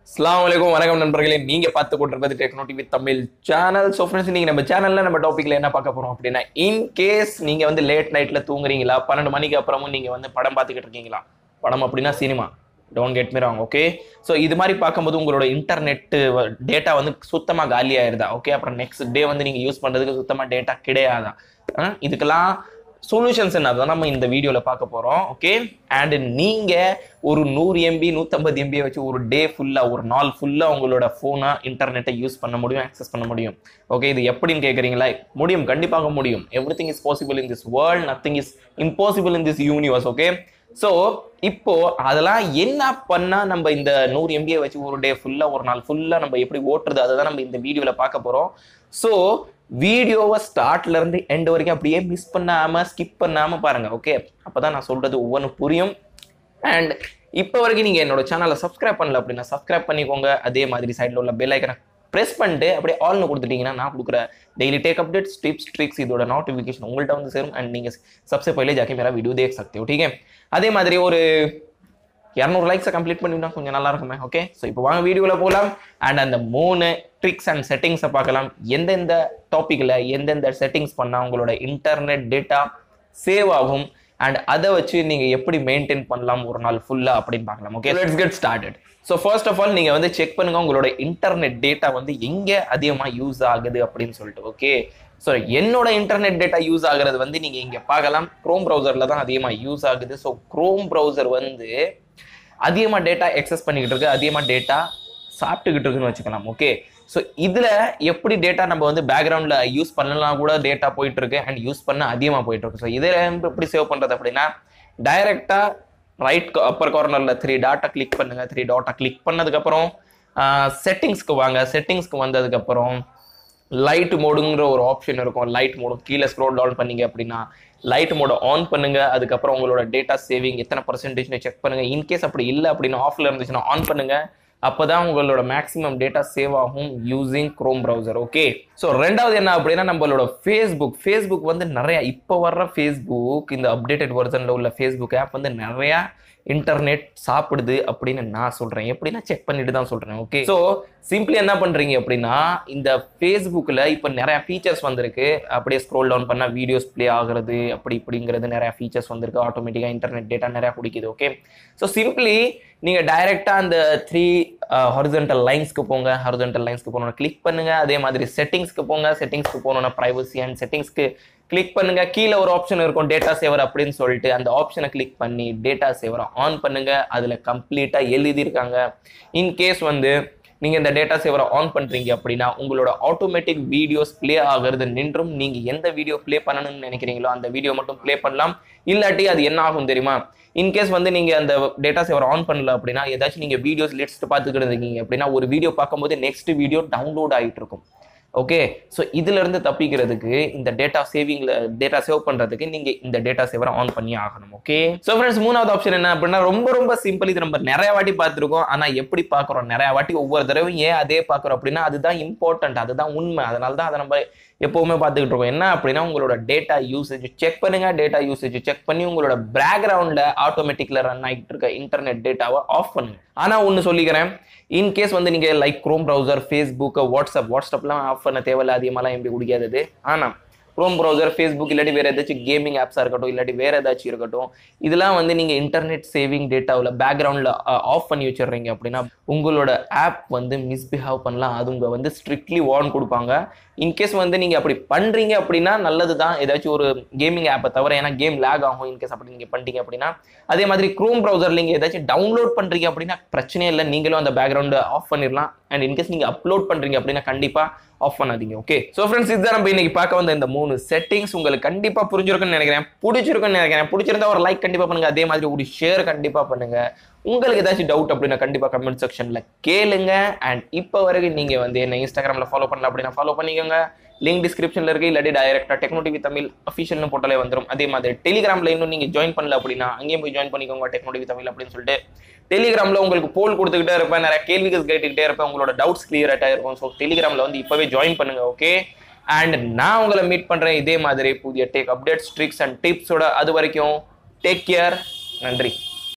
அஸ்ஸலாமு அலைக்கும் வணக்கம் நண்பர்களே நீங்க பார்த்து கொண்டிருப்பது Techno TV Tamil channel so friends நீங்க நம்ம சேனல்ல நம்ம டாபிக்ல என்ன பார்க்க போறோம் அப்படின்னா இன் கேஸ் நீங்க வந்து லேட் நைட்ல தூங்குறீங்களா பன்னெண்டு மணிக்கு அப்புறமும் நீங்க வந்து படம் பார்த்துக்கிட்டு இருக்கீங்களா படம் அப்படின்னா cinema don't get me wrong okay so இது மாதிரி பார்க்கும்போது உங்களோட இன்டர்நெட் டேட்டா வந்து சுத்தமாக காலி ஆயிருதா ஓகே அப்புறம் நெக்ஸ்ட் டே வந்து நீங்கள் யூஸ் பண்ணுறதுக்கு சுத்தமாக டேட்டா கிடையாதா ஆ, இதுக்கெல்லாம் சொல்யூஷன்ஸ் என்ன அதான் நம்ம இந்த வீடியோவில் பார்க்க போகிறோம் ஓகே அண்ட் நீங்கள் ஒரு நூறு எம்பி நூற்றம்பது எம்பியை வச்சு ஒரு டே ஃபுல்லாக ஒரு நாள் ஃபுல்லாக உங்களோட ஃபோனை இன்டர்நெட்டை யூஸ் பண்ண முடியும் ஆக்சஸ் பண்ண முடியும் ஓகே இது எப்படின்னு கேட்குறீங்களா முடியும் கண்டிப்பாக முடியும் everything is possible in this world nothing is impossible in this universe okay so இப்போ அதெல்லாம் என்ன பண்ணா நம்ம இந்த நூறு எம்பியை வச்சு ஒரு டே ஃபுல்லா ஒரு நாள் ஃபுல்லா நம்ம எப்படி ஓட்டுறது அதை தான் நம்ம இந்த வீடியோல பார்க்க போறோம் ஸோ வீடியோவை ஸ்டார்ட்ல இருந்து எண்ட் வரைக்கும் அப்படியே மிஸ் பண்ணாம ஸ்கிப் பண்ணாம பாருங்க ஓகே அப்பதான் நான் சொல்றது ஒவ்வொன்றும் புரியும் அண்ட் இப்போ வரைக்கும் நீங்கள் என்னோட சேனலை சப்ஸ்கிரைப் பண்ணல அப்படின்னா சப்ஸ்கிரைப் பண்ணிக்கோங்க அதே மாதிரி சைடில் உள்ள பெல் ஐக்கனை ப்ரெஸ் பண்ணிட்டு அப்படியே ஆல்னு கொடுத்துட்டீங்கன்னா நான் கொடுக்குற daily tech updates tips tricks இதோட நோட்டிஃபிகேஷன் உங்கள்கிட்ட வந்து சேரும் அண்ட் நீங்கள் सबसे पहले जाके मेरा वीडियो देख सकते हो ठीक है அதே மாதிரி ஒரு இரநூறு லைக்ஸை கம்ப்ளீட் பண்ணினா கொஞ்சம் நல்லா இருக்குமே ஓகே ஸோ இப்போ வாங்க வீடியோவில் போகலாம் அண்ட் அந்த மூணு ட்ரிக்ஸ் அண்ட் செட்டிங்ஸை பார்க்கலாம் எந்தெந்த டாப்பிக்கில் எந்தெந்த செட்டிங்ஸ் பண்ணால் உங்களோட இன்டர்நெட் டேட்டா சேவ் ஆகும் அண்ட் அதை வச்சு நீங்கள் எப்படி மெயின்டைன் பண்ணலாம் ஒரு நாள் ஃபுல்லாக அப்படின்னு பார்க்கலாம் okay let's get started so first of all நீங்கள் வந்து செக் பண்ணுங்க உங்களோட இன்டர்நெட் டேட்டா வந்து எங்கே அதிகமாக யூஸ் ஆகுது அப்படின்னு சொல்லிட்டு ஓகே ஸோ என்னோட இன்டர்நெட் டேட்டா யூஸ் ஆகுறது வந்து நீங்கள் இங்கே பார்க்கலாம் க்ரோம் ப்ரௌசரில் தான் அதிகமாக யூஸ் ஆகுது ஸோ க்ரோம் ப்ரௌசர் வந்து அதிகமாக டேட்டா எக்ஸஸ் பண்ணிக்கிட்டு இருக்கு அதிகமாக டேட்டா சாப்பிட்டுக்கிட்டு இருக்குன்னு வச்சுக்கலாம் ஓகே ஸோ இதில் எப்படி டேட்டா நம்ம வந்து பேக்ரவுண்டில் யூஸ் பண்ணலாம் கூட டேட்டா போயிட்டு இருக்கு அண்ட் யூஸ் பண்ண அதிகமாக போயிட்டு இருக்கு ஸோ இதில் எப்படி சேவ் பண்ணுறது அப்படின்னா டைரெக்டாக ரைட் அப்பர் கார்னரில் த்ரீ டாட்டா கிளிக் பண்ணுங்க த்ரீ டாட்டா கிளிக் பண்ணதுக்கப்புறம் செட்டிங்ஸ்க்கு வாங்க செட்டிங்ஸ்க்கு வந்ததுக்கப்புறம் லைட் மோடுங்கிற ஒரு ஆப்ஷன் இருக்கும் லைட் மோடு கீழே ஸ்க்ரோல் டவுன் பண்ணீங்க அப்படின்னா லைட் மோட ஆன் பண்ணுங்க அதுக்கப்புறம் உங்களோட டேட்டா சேவிங் எத்தனை பர்சன்டேஜ்னு செக் பண்ணுங்க இன்கேஸ் அப்படி இல்லை அப்படின்னு ஆஃப்ல இருந்துச்சுன்னா ஆன் பண்ணுங்க அப்பதான் உங்களோட மேக்ஸிமம் டேட்டா சேவ் ஆகும் using Chrome browser okay so ரெண்டாவது என்ன அப்படின்னா நம்மளோட ஃபேஸ்புக் ஃபேஸ்புக் வந்து நிறைய இப்போ வர்ற ஃபேஸ்புக் இந்த அப்டேட்டட் வெர்ஷனில் உள்ள ஃபேஸ்புக் ஆப் வந்து நிறையா இன்டர்நெட் சாப்பிடுது அப்படின்னு நான் சொல்றேன் எப்படின்னா செக் பண்ணிட்டு தான் சொல்றேன் ஓகே ஸோ சிம்பிளி என்ன பண்றீங்க அப்படின்னா இந்த ஃபேஸ்புக்கில் இப்போ நிறைய ஃபீச்சர்ஸ் வந்திருக்கு அப்படியே ஸ்க்ரோல் டவுன் பண்ணால் வீடியோஸ் ப்ளே ஆகுறது அப்படி இப்படிங்கிறது நிறைய ஃபீச்சர்ஸ் வந்திருக்கு ஆட்டோமேட்டிக்காக இன்டர்நெட் டேட்டா நிறையா குடிக்குது ஓகே ஸோ சிம்பிளி நீங்கள் டைரெக்டாக அந்த த்ரீ ஹொரிசன்டல் லைன்ஸ்க்கு போங்க ஹொரிசன்டல் லைன்ஸ்க்கு போகணும்னா கிளிக் பண்ணுங்க அதே மாதிரி செட்டிங்ஸ்க்கு போங்க செட்டிங்ஸ்க்கு போகணும்னா ப்ரைவசி அண்ட் செட்டிங்ஸ்க்கு கிளிக் பண்ணுங்க கீழே ஒரு ஆப்ஷன் இருக்கும் டேட்டா சேவர் அப்படின்னு சொல்லிட்டு அந்த ஆப்ஷனை கிளிக் பண்ணி டேட்டா சேவரை ஆன் பண்ணுங்க அதில் கம்ப்ளீட்டாக எழுதியிருக்காங்க இன் கேஸ் வந்து நீங்கள் இந்த டேட்டா சேவரை ஆன் பண்ணுறீங்க அப்படின்னா உங்களோட ஆட்டோமேட்டிக் வீடியோஸ் ப்ளே ஆகிறது நின்றும் நீங்கள் எந்த வீடியோ ப்ளே பண்ணணும்னு நினைக்கிறீங்களோ அந்த வீடியோ மட்டும் ப்ளே பண்ணலாம் இல்லாட்டி அது என்ன ஆகும் தெரியுமா இன்கேஸ் வந்து நீங்கள் அந்த டேட்டா சேவர் ஆன் பண்ணல அப்படின்னா ஏதாச்சும் நீங்கள் வீடியோஸ் லிஸ்ட் பார்த்துக்கிட்டு இருக்கீங்க அப்படின்னா ஒரு வீடியோ பார்க்கும்போது நெக்ஸ்ட் வீடியோ டவுன்லோட் ஆகிட்டு இருக்கும் ஓகே ஸோ இதுல இருந்து தப்பிக்கிறதுக்கு இந்த டேட்டா சேவிங்ல டேட்டா சேவ் பண்றதுக்கு நீங்க இந்த டேட்டா சேவரை ஆன் பண்ணி ஆகணும் ஓகே ஸோ ஃப்ரெண்ட்ஸ் மூணாவது ஆப்ஷன் என்ன அப்படின்னா ரொம்ப ரொம்ப சிம்பிள் இது நம்ம நிறைய வாட்டி பார்த்துருக்கோம் ஆனா எப்படி பார்க்குறோம் நிறைய வாட்டி ஒவ்வொரு தடவையும் ஏன் அதே பார்க்குறோம் அப்படின்னா அதுதான் இம்பார்ட்டன்ட் அதுதான் உண்மை அதனால தான் அதை நம்ம எப்பவுமே பார்த்துக்கிட்டு இருக்கோம் என்ன அப்படின்னா உங்களோட டேட்டா யூசேஜ் செக் பண்ணுங்க டேட்டா யூசேஜ் செக் பண்ணி உங்களோட பேக்ரவுண்ட்ல ஆட்டோமேட்டிக்ல ரன் ஆகிட்டு இருக்க இன்டர்நெட் டேட்டாவை ஆஃப் பண்ணுங்க ஆனா ஒன்று சொல்லிக்கிறேன் இன்கேஸ் வந்து நீங்க like Chrome browser Facebook WhatsApp வாட்ஸ்அப்லாம் ஆஃப் பண்ண தேவையில்ல அதிகமாலாம் எப்படி குடிக்காதது ஆனா க்ரோம் ப்ரௌசர் ஃபேஸ்புக் இல்லாட்டி வேற ஏதாச்சும் கேமிங் ஆப்ஸாக இருக்கட்டும் இல்லாட்டி வேற ஏதாச்சும் இருக்கட்டும் இதெல்லாம் வந்து நீங்க இன்டர்நெட் சேவிங் டேட்டாவில் பேக்ரவுண்டில் ஆஃப் பண்ணி வச்சிடுறீங்க அப்படின்னா உங்களோட ஆப் வந்து மிஸ்பிஹேவ் பண்ணலாம் அது உங்க வந்து ஸ்ட்ரிக்ட்லி வார்ன் கொடுப்பாங்க இன்கேஸ் வந்து நீங்க அப்படி பண்றீங்க அப்படின்னா நல்லது தான் ஏதாச்சும் ஒரு கேமிங் ஆப்பை தவிர ஏன்னா கேம் லேக் ஆகும் இன்கேஸ் அப்படி நீங்க பண்ணிட்டீங்க அப்படின்னா அதே மாதிரி க்ரோம் ப்ரௌசர் நீங்க ஏதாச்சும் டவுன்லோட் பண்றீங்க அப்படின்னா பிரச்சனையே இல்லை நீங்களும் அந்த பேக்ரவுண்டை ஆஃப் பண்ணிடலாம் அண்ட் இன்கேஸ் நீங்க அப்லோட் பண்றீங்க அப்படின்னா கண்டிப்பா ஆஃப் பண்ணாதீங்க ஓகே ஸோ ஃப்ரெண்ட்ஸ் இதுதான் நம்ம இன்னைக்கு பார்க்க வந்த இந்த மூணு செட்டிங்ஸ் உங்களுக்கு கண்டிப்பா புரிஞ்சிருக்குன்னு நினைக்கிறேன் பிடிச்சிருக்குன்னு நினைக்கிறேன் பிடிச்சிருந்தா ஒரு லைக் கண்டிப்பா பண்ணுங்க அதே மாதிரி ஒரு ஷேர் கண்டிப்பா பண்ணுங்க உங்களுக்கு ஏதாச்சும் டவுட் அப்படின்னா கண்டிப்பா கமெண்ட் செக்ஷன்ல கேளுங்க அண்ட் இப்போ வரைக்கும் நீங்க வந்து என்ன இன்ஸ்டாகிராம்ல ஃபாலோ பண்ணல அப்படின்னா ஃபாலோ பண்ணிக்கோங்க லிங்க் டிஸ்கிரிப்ஷன்ல இருக்கு இல்லாட்டி டைரக்டா டெக்னோ டிவி தமிழ் அஃபிஷியல்னு போட்டாலே வந்துடும் அதே மாதிரி டெலிகிராம்ல இன்னும் நீங்க ஜாயின் பண்ணல அப்படின்னா அங்கேயும் போய் ஜாயின் பண்ணிக்கோங்க டெக்னோ டிவி தமிழ் அப்படின்னு சொல்லிட்டு டெலிகிராம்ல உங்களுக்கு போல் கொடுத்துக்கிட்டே இருப்பேன் நிறைய கேள்விகள் கேட்டுக்கிட்டே இருப்பேன் உங்களோட டவுட்ஸ் கிளியர் ஆகிட்டே இருக்கும் ஸோ டெலிகிராம்ல வந்து இப்பவே ஜாயின் பண்ணுங்க ஓகே அண்ட் நான் உங்களை மீட் பண்றேன் இதே மாதிரி புதிய டேக் அப்டேட்ஸ் ட்ரிக்ஸ் அண்ட் டிப்ஸோட அது வரைக்கும் டேக் கேர் நன்றி